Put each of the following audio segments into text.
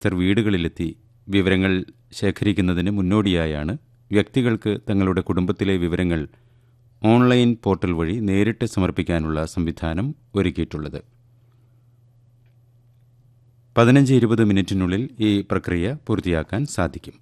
ഉദ്യോഗസ്ഥർ വീടുകളിലെത്തി വിവരങ്ങൾ ശേഖരിക്കുന്നതിന് മുന്നോടിയായാണ് വ്യക്തികൾക്ക് തങ്ങളുടെ കുടുംബത്തിലെ വിവരങ്ങൾ ഓൺലൈൻ പോർട്ടൽ വഴി നേരിട്ട് സമർപ്പിക്കാനുള്ള സംവിധാനം ഒരുക്കിയിട്ടുള്ളത് പതിനഞ്ച് ഇരുപത് മിനിറ്റിനുള്ളിൽ ഈ പ്രക്രിയ പൂർത്തിയാക്കാൻ സാധിക്കും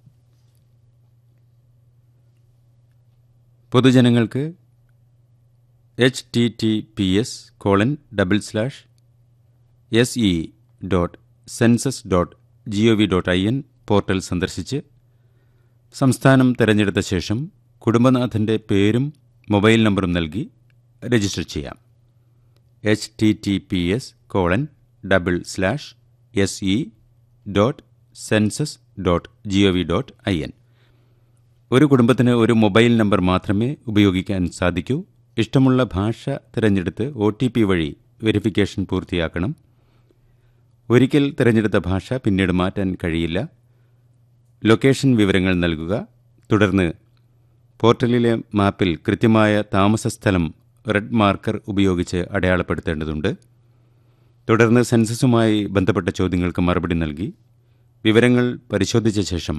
പൊതുജനങ്ങൾക്ക് H T T P S colon double slash S E dot census dot G O V dot I N portal സന്ദർശിച്ച് സംസ്ഥാനം തിരഞ്ഞെടുത്ത ശേഷം കുടുംബനാഥൻ്റെ പേരും മൊബൈൽ നമ്പറും നൽകി രജിസ്റ്റർ ചെയ്യാം H T T P S colon double slash S E dot census dot G O V dot I N ഒരു കുടുംബത്തിന് ഒരു മൊബൈൽ നമ്പർ മാത്രമേ ഉപയോഗിക്കാൻ സാധിക്കൂ ഇഷ്ടമുള്ള ഭാഷ തിരഞ്ഞെടുത്ത് ഒ ടി പി വഴി വെരിഫിക്കേഷൻ പൂർത്തിയാക്കണം ഒരിക്കൽ തിരഞ്ഞെടുത്ത ഭാഷ പിന്നീട് മാറ്റാൻ കഴിയില്ല ലൊക്കേഷൻ വിവരങ്ങൾ നൽകുക തുടർന്ന് പോർട്ടലിലെ മാപ്പിൽ കൃത്യമായ താമസസ്ഥലം റെഡ് മാർക്കർ ഉപയോഗിച്ച് അടയാളപ്പെടുത്തേണ്ടതുണ്ട് തുടർന്ന് സെൻസസുമായി ബന്ധപ്പെട്ട ചോദ്യങ്ങൾക്ക് മറുപടി നൽകി വിവരങ്ങൾ പരിശോധിച്ച ശേഷം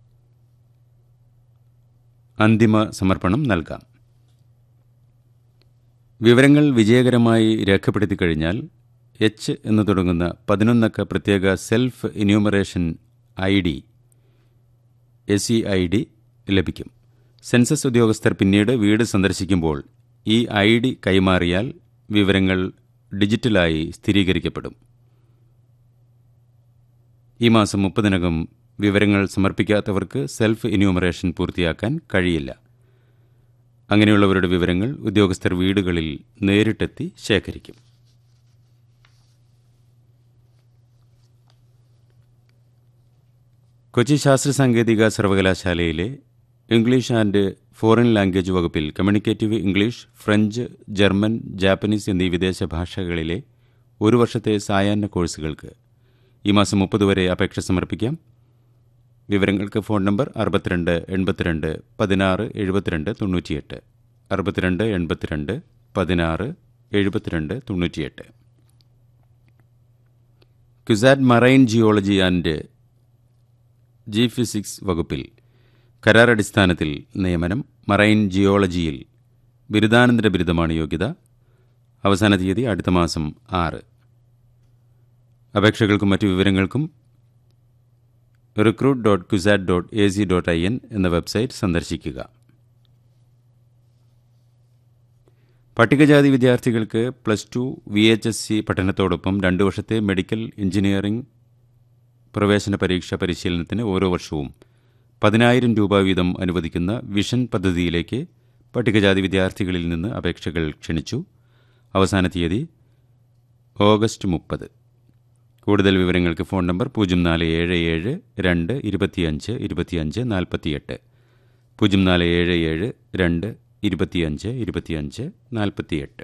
അന്തിമ സമർപ്പണം നൽകാം വിവരങ്ങൾ വിജയകരമായി രേഖപ്പെടുത്തി കഴിഞ്ഞാൽ എച്ച് എന്ന് തുടങ്ങുന്ന പതിനൊന്നക്ക പ്രത്യേക self enumeration I D S E I D ലഭിക്കും സെൻസസ് ഉദ്യോഗസ്ഥർ പിന്നീട് വീട് സന്ദർശിക്കുമ്പോൾ ഈ ഐ ഡി കൈമാറിയാൽ വിവരങ്ങൾ ഡിജിറ്റലായി സ്ഥിരീകരിക്കപ്പെടും ഈ മാസം മുപ്പതിനകം വിവരങ്ങൾ സമർപ്പിക്കാത്തവർക്ക് സെൽഫ് എന്യൂമറേഷൻ പൂർത്തിയാക്കാൻ കഴിയില്ല അങ്ങനെയുള്ളവരുടെ വിവരങ്ങൾ ഉദ്യോഗസ്ഥർ വീടുകളിൽ നേരിട്ടെത്തി ശേഖരിക്കും കൊച്ചി ശാസ്ത്ര സാങ്കേതിക സർവകലാശാലയിലെ ഇംഗ്ലീഷ് ആൻഡ് ഫോറിൻ ലാംഗ്വേജ് വകുപ്പിൽ communicative English French German Japanese എന്നീ വിദേശ ഭാഷകളിലെ ഒരു വർഷത്തെ സായാഹ്ന കോഴ്സുകൾക്ക് ഈ മാസം മുപ്പത് വരെ അപേക്ഷ സമർപ്പിക്കാം വിവരങ്ങൾക്ക് ഫോൺ നമ്പർ അറുപത്തിരണ്ട് എൺപത്തിരണ്ട് പതിനാറ് എഴുപത്തിരണ്ട് തൊണ്ണൂറ്റിയെട്ട് അറുപത്തിരണ്ട് എൺപത്തിരണ്ട് പതിനാറ് എഴുപത്തിരണ്ട് തൊണ്ണൂറ്റിയെട്ട് CUSAT marine geology and geophysics വകുപ്പിൽ കരാറടിസ്ഥാനത്തിൽ നിയമനം മറൈൻ ജിയോളജിയിൽ ബിരുദാനന്തര ബിരുദമാണ് യോഗ്യത അവസാന തീയതി അടുത്ത മാസം ആറ് അപേക്ഷകൾക്കും മറ്റു വിവരങ്ങൾക്കും recruit dot CUSAT dot A C dot I N എന്ന വെബ്സൈറ്റ് സന്ദർശിക്കുക പട്ടികജാതി വിദ്യാർത്ഥികൾക്ക് plus two V H S C പഠനത്തോടൊപ്പം രണ്ട് വർഷത്തെ മെഡിക്കൽ എഞ്ചിനീയറിംഗ് പ്രവേശന പരീക്ഷ പരിശീലനത്തിന് ഓരോ വർഷവും പതിനായിരം രൂപ വീതം അനുവദിക്കുന്ന വിഷൻ പദ്ധതിയിലേക്ക് പട്ടികജാതി വിദ്യാർത്ഥികളിൽ നിന്ന് അപേക്ഷകൾ ക്ഷണിച്ചു അവസാന തീയതി ഓഗസ്റ്റ് മുപ്പത് കൂടുതൽ വിവരങ്ങൾക്ക് ഫോൺ നമ്പർ പൂജ്യം നാല് ഏഴ് ഏഴ് രണ്ട് ഇരുപത്തിയഞ്ച് ഇരുപത്തിയഞ്ച് നാൽപ്പത്തിയെട്ട് പൂജ്യം നാല് ഏഴ് ഏഴ് രണ്ട് ഇരുപത്തിയഞ്ച് ഇരുപത്തിയഞ്ച് നാൽപ്പത്തിയെട്ട്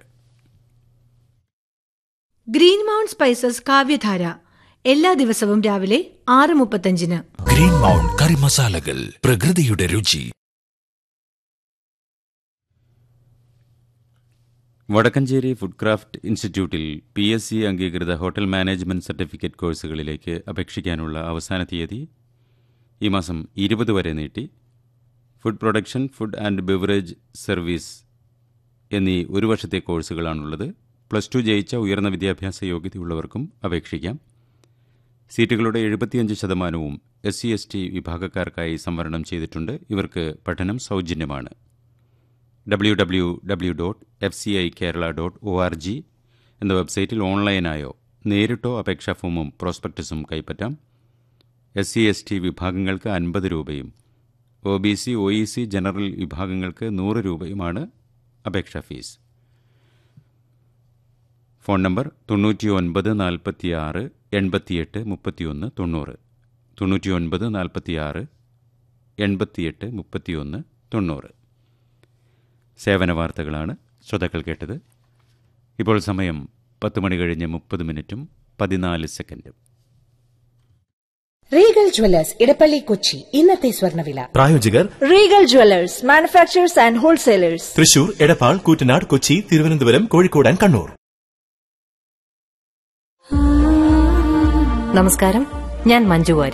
ഗ്രീൻ മൗണ്ട് സ്പൈസസ് കാവ്യധാര എല്ലാ ദിവസവും രാവിലെ ആറ് മുപ്പത്തഞ്ചിന് ഗ്രീൻ മൗണ്ട് കറി മസാലകൾ പ്രകൃതിയുടെ രുചി വടക്കഞ്ചേരി ഫുഡ് ക്രാഫ്റ്റ് ഇൻസ്റ്റിറ്റ്യൂട്ടിൽ പി എസ് സി അംഗീകൃത ഹോട്ടൽ മാനേജ്മെന്റ് സർട്ടിഫിക്കറ്റ് കോഴ്സുകളിലേക്ക് അപേക്ഷിക്കാനുള്ള അവസാന തീയതി ഈ മാസം ഇരുപത് വരെ നീട്ടി food production food and beverage service എന്നീ ഒരു വർഷത്തെ കോഴ്സുകളാണുള്ളത് പ്ലസ് ടു ജയിച്ച ഉയർന്ന വിദ്യാഭ്യാസ യോഗ്യതയുള്ളവർക്കും അപേക്ഷിക്കാം സീറ്റുകളുടെ എഴുപത്തിയഞ്ച് ശതമാനവും എസ് സി എസ് ടി വിഭാഗക്കാർക്കായി സംവരണം ചെയ്തിട്ടുണ്ട് ഇവർക്ക് പഠനം സൗജന്യമാണ് W W W dot F C I Kerala dot O R G എന്ന വെബ്സൈറ്റിൽ ഓൺലൈനായോ നേരിട്ടോ അപേക്ഷാ ഫോമും പ്രോസ്പെക്ടസും കൈപ്പറ്റാം എസ് സി എസ് ടി വിഭാഗങ്ങൾക്ക് അൻപത് രൂപയും O B C O E C general വിഭാഗങ്ങൾക്ക് നൂറ് രൂപയുമാണ് അപേക്ഷാ ഫീസ് ഫോൺ നമ്പർ തൊണ്ണൂറ്റി ഒൻപത് നാൽപ്പത്തി ആറ് എൺപത്തിയെട്ട് മുപ്പത്തിയൊന്ന് തൊണ്ണൂറ് തൊണ്ണൂറ്റി ഒൻപത് നാൽപ്പത്തിയാറ് എൺപത്തിയെട്ട് മുപ്പത്തിയൊന്ന് തൊണ്ണൂറ് സേവന വാർത്തകളാണ് ശ്രോതാക്കൾ കേട്ടത് ഇപ്പോൾ സമയം പത്ത് മണി കഴിഞ്ഞ് മുപ്പത് മിനിറ്റും പതിനാല് സെക്കൻഡും റീഗൽ ജ്വല്ലേഴ്സ് ഇടപ്പള്ളി കൊച്ചി ഇന്നത്തെ സ്വർണ്ണവില പ്രായോജകർ Regal jewellers manufacturers and wholesalers Thrissur Edappal Koottanad Kochi Thiruvananthapuram Kozhikode and Kannur നമസ്കാരം ഞാൻ മഞ്ജു വാര്യർ